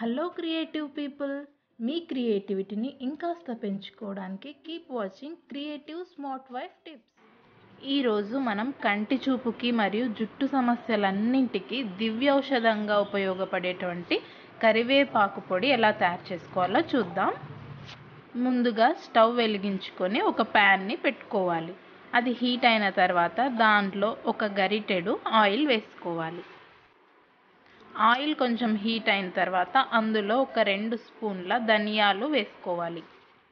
hello creative people మీ క్రియేటివిటీని ఇంకాస్త పెంచుకోవడానికి keep watching creative smart wife tips ఈరోజు మనం కంటి చూపుకి మరియు జుట్టు సమస్యలన్నింటికి దివ్యౌషధంగా ఉపయోగపడేటువంటి కరివేపాకు పొడి ఎలా తయారు చేసుకోవాలో చూద్దాం ముందుగా స్టవ్ వెలిగించుకొని ఒక ప్యాన్ని పెట్టుకోవాలి అది హీట్ అయిన తర్వాత దాంట్లో ఒక గరిటెడు ఆయిల్ వేసుకోవాలి ఆయిల్ కొంచెం హీట్ అయిన తర్వాత అందులో ఒక రెండు స్పూన్ల ధనియాలు వేసుకోవాలి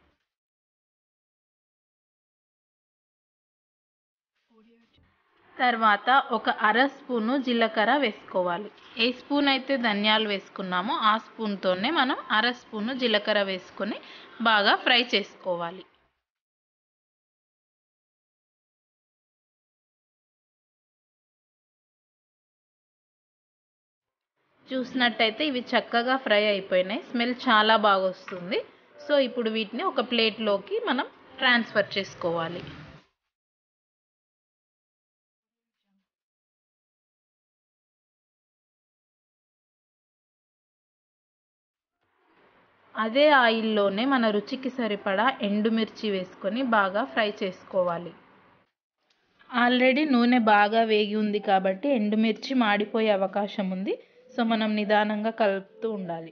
తర్వాత ఒక అర స్పూను జీలకర్ర వేసుకోవాలి ఏ స్పూన్ అయితే ధనియాలు వేసుకున్నామో ఆ స్పూన్తోనే మనం అర స్పూను జీలకర్ర వేసుకొని బాగా ఫ్రై చేసుకోవాలి చూసినట్టయితే ఇవి చక్కగా ఫ్రై అయిపోయినాయి స్మెల్ చాలా బాగా వస్తుంది సో ఇప్పుడు వీటిని ఒక ప్లేట్లోకి మనం ట్రాన్స్ఫర్ చేసుకోవాలి అదే ఆయిల్లోనే మన రుచికి సరిపడా ఎండుమిర్చి వేసుకొని బాగా ఫ్రై చేసుకోవాలి ఆల్రెడీ నూనె బాగా వేగి ఉంది కాబట్టి ఎండుమిర్చి మాడిపోయే అవకాశం ఉంది సో మనం నిదానంగా కలుపుతూ ఉండాలి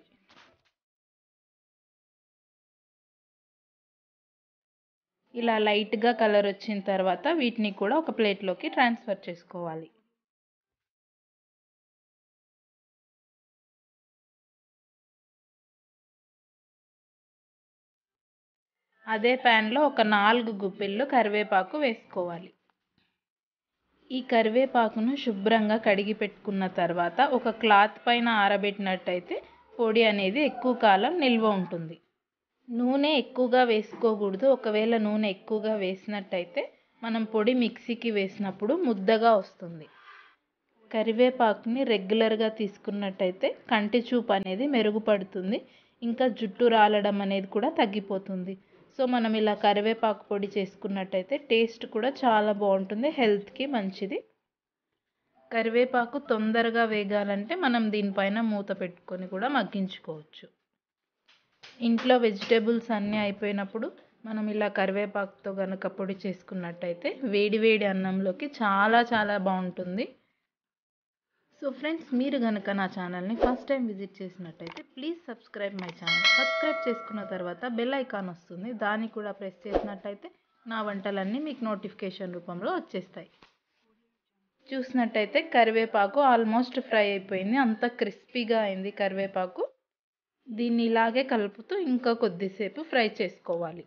ఇలా లైట్గా కలర్ వచ్చిన తర్వాత వీటిని కూడా ఒక ప్లేట్లోకి ట్రాన్స్ఫర్ చేసుకోవాలి అదే ప్యాన్లో ఒక నాలుగు గుప్పిళ్ళు కరివేపాకు వేసుకోవాలి ఈ కరివేపాకును శుభ్రంగా కడిగి పెట్టుకున్న తర్వాత ఒక క్లాత్ పైన ఆరబెట్టినట్టయితే పొడి అనేది ఎక్కువ కాలం నిల్వ ఉంటుంది నూనె ఎక్కువగా వేసుకోకూడదు ఒకవేళ నూనె ఎక్కువగా వేసినట్టయితే మనం పొడి మిక్సీకి వేసినప్పుడు ముద్దగా వస్తుంది కరివేపాకుని రెగ్యులర్గా తీసుకున్నట్టయితే కంటి చూపు అనేది మెరుగుపడుతుంది ఇంకా జుట్టు రాలడం అనేది కూడా తగ్గిపోతుంది సో మనం ఇలా కరివేపాకు పొడి చేసుకున్నట్టయితే టేస్ట్ కూడా చాలా బాగుంటుంది హెల్త్కి మంచిది కరివేపాకు తొందరగా వేగాలంటే మనం దీనిపైన మూత పెట్టుకొని కూడా మగ్గించుకోవచ్చు ఇంట్లో వెజిటేబుల్స్ అన్నీ అయిపోయినప్పుడు మనం ఇలా కరివేపాకుతో కనుక పొడి చేసుకున్నట్టయితే వేడి వేడి అన్నంలోకి చాలా చాలా బాగుంటుంది సో ఫ్రెండ్స్ మీరు కనుక నా ఛానల్ని ఫస్ట్ టైం విజిట్ చేసినట్టయితే please subscribe my channel subscribe చేసుకున్న తర్వాత బెల్ ఐకాన్ వస్తుంది దాన్ని కూడా ప్రెస్ చేసినట్టయితే నా వంటలన్నీ మీకు నోటిఫికేషన్ రూపంలో వచ్చేస్తాయి చూసినట్టయితే కరివేపాకు ఆల్మోస్ట్ ఫ్రై అయిపోయింది అంత క్రిస్పీగా అయింది కరివేపాకు దీన్ని ఇలాగే కలుపుతూ ఇంకా కొద్దిసేపు ఫ్రై చేసుకోవాలి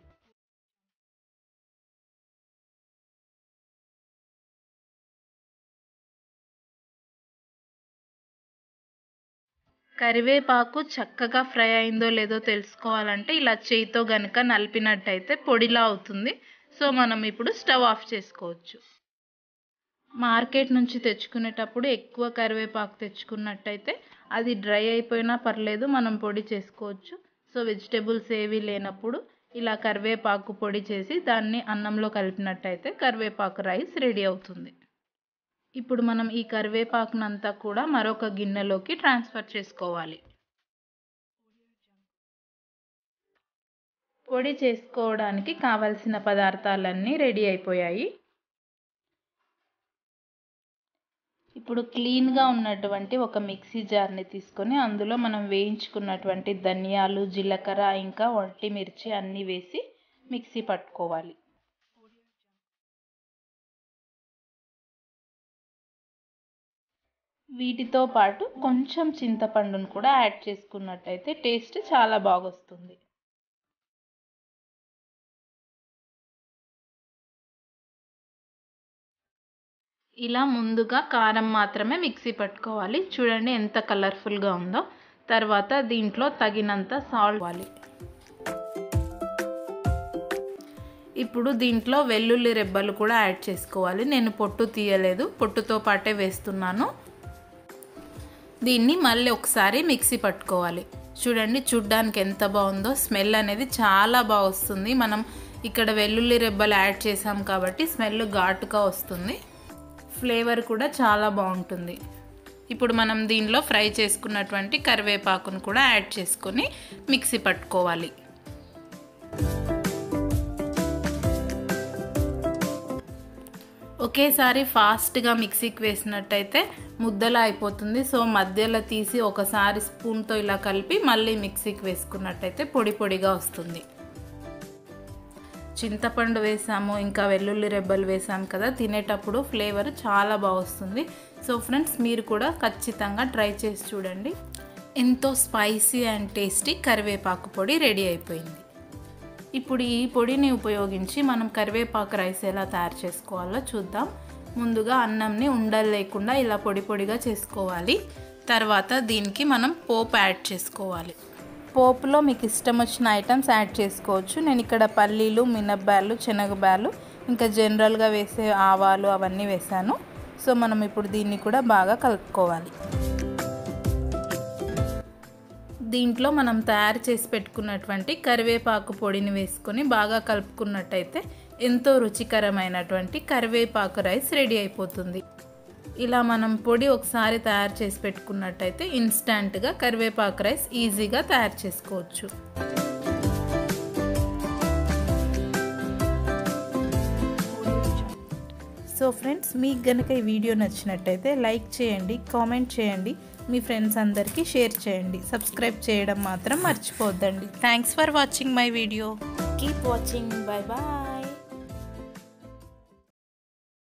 కరివేపాకు చక్కగా ఫ్రై అయిందో లేదో తెలుసుకోవాలంటే ఇలా చేయితో గనుక నలిపినట్టయితే పొడిలా అవుతుంది సో మనం ఇప్పుడు స్టవ్ ఆఫ్ చేసుకోవచ్చు మార్కెట్ నుంచి తెచ్చుకునేటప్పుడు ఎక్కువ కరివేపాకు తెచ్చుకున్నట్టయితే అది డ్రై అయిపోయినా పర్లేదు మనం పొడి చేసుకోవచ్చు సో వెజిటేబుల్స్ ఏవి లేనప్పుడు ఇలా కరివేపాకు పొడి చేసి దాన్ని అన్నంలో కలిపినట్టయితే కరివేపాకు రైస్ రెడీ అవుతుంది ఇప్పుడు మనం ఈ కరివేపాకునంతా కూడా మరొక గిన్నెలోకి ట్రాన్స్ఫర్ చేసుకోవాలి పొడి చేసుకోవడానికి కావలసిన పదార్థాలన్నీ రెడీ అయిపోయాయి ఇప్పుడు క్లీన్గా ఉన్నటువంటి ఒక మిక్సీ జార్ని తీసుకొని అందులో మనం వేయించుకున్నటువంటి ధనియాలు జీలకర్ర ఇంకా ఒంటి మిర్చి అన్నీ వేసి మిక్సీ పట్టుకోవాలి వీటితో పాటు కొంచెం చింతపండును కూడా యాడ్ చేసుకున్నట్టయితే టేస్ట్ చాలా బాగొస్తుంది ఇలా ముందుగా కారం మాత్రమే మిక్సీ పట్టుకోవాలి చూడండి ఎంత కలర్ఫుల్గా ఉందో తర్వాత దీంట్లో తగినంత సాల్ట్ ఇవ్వాలి ఇప్పుడు దీంట్లో వెల్లుల్లి రెబ్బలు కూడా యాడ్ చేసుకోవాలి నేను పొట్టు తీయలేదు పొట్టుతో పాటే వేస్తున్నాను దీన్ని మళ్ళీ ఒకసారి మిక్సీ పట్టుకోవాలి చూడండి చూడ్డానికి ఎంత బాగుందో స్మెల్ అనేది చాలా బాగా వస్తుంది మనం ఇక్కడ వెల్లుల్లి రెబ్బలు యాడ్ చేసాం కాబట్టి స్మెల్ ఘాటుగా వస్తుంది ఫ్లేవర్ కూడా చాలా బాగుంటుంది ఇప్పుడు మనం దీనిలో ఫ్రై చేసుకున్నటువంటి కరివేపాకును కూడా యాడ్ చేసుకొని మిక్సీ పట్టుకోవాలి ఒకేసారి ఫాస్ట్గా మిక్సీకి వేసినట్టయితే ముద్దలా అయిపోతుంది సో మధ్యలో తీసి ఒకసారి స్పూన్తో ఇలా కలిపి మళ్ళీ మిక్సీకి వేసుకున్నట్టయితే పొడి పొడిగా వస్తుంది చింతపండు వేసాము ఇంకా వెల్లుల్లి రెబ్బలు వేసాము కదా తినేటప్పుడు ఫ్లేవర్ చాలా బాగా వస్తుంది సో ఫ్రెండ్స్ మీరు కూడా ఖచ్చితంగా ట్రై చేసి చూడండి ఎంతో స్పైసీ అండ్ టేస్టీ కరివేపాకు పొడి రెడీ అయిపోయింది ఇప్పుడు ఈ పొడిని ఉపయోగించి మనం కరివేపాకు రైస్ ఎలా తయారు చేసుకోవాలో చూద్దాం ముందుగా అన్నంని ఉండలు లేకుండా ఇలా పొడి పొడిగా చేసుకోవాలి తర్వాత దీనికి మనం పోపు యాడ్ చేసుకోవాలి పోపులో మీకు ఇష్టం వచ్చిన ఐటమ్స్ యాడ్ చేసుకోవచ్చు నేను ఇక్కడ పల్లీలు మినప్పాలు శనగబ్యాలు ఇంకా జనరల్గా వేసే ఆవాలు అవన్నీ వేసాను సో మనం ఇప్పుడు దీన్ని కూడా బాగా కలుపుకోవాలి దీంట్లో మనం తయారు చేసి పెట్టుకున్నటువంటి కరివేపాకు పొడిని వేసుకొని బాగా కలుపుకున్నట్టయితే ఎంతో రుచికరమైనటువంటి కరివేపాకు రైస్ రెడీ అయిపోతుంది ఇలా మనం పొడి ఒకసారి తయారు చేసి పెట్టుకున్నట్టయితే ఇన్స్టంట్గా కరివేపాకు రైస్ ఈజీగా తయారు చేసుకోవచ్చు సో ఫ్రెండ్స్ మీకు గనుక ఈ వీడియో నచ్చినట్టయితే లైక్ చేయండి కామెంట్ చేయండి మీ ఫ్రెండ్స్ అందరికీ షేర్ చేయండి సబ్స్క్రైబ్ చేయడం మాత్రం మర్చిపోద్దండి thanks for watching my video keep watching bye bye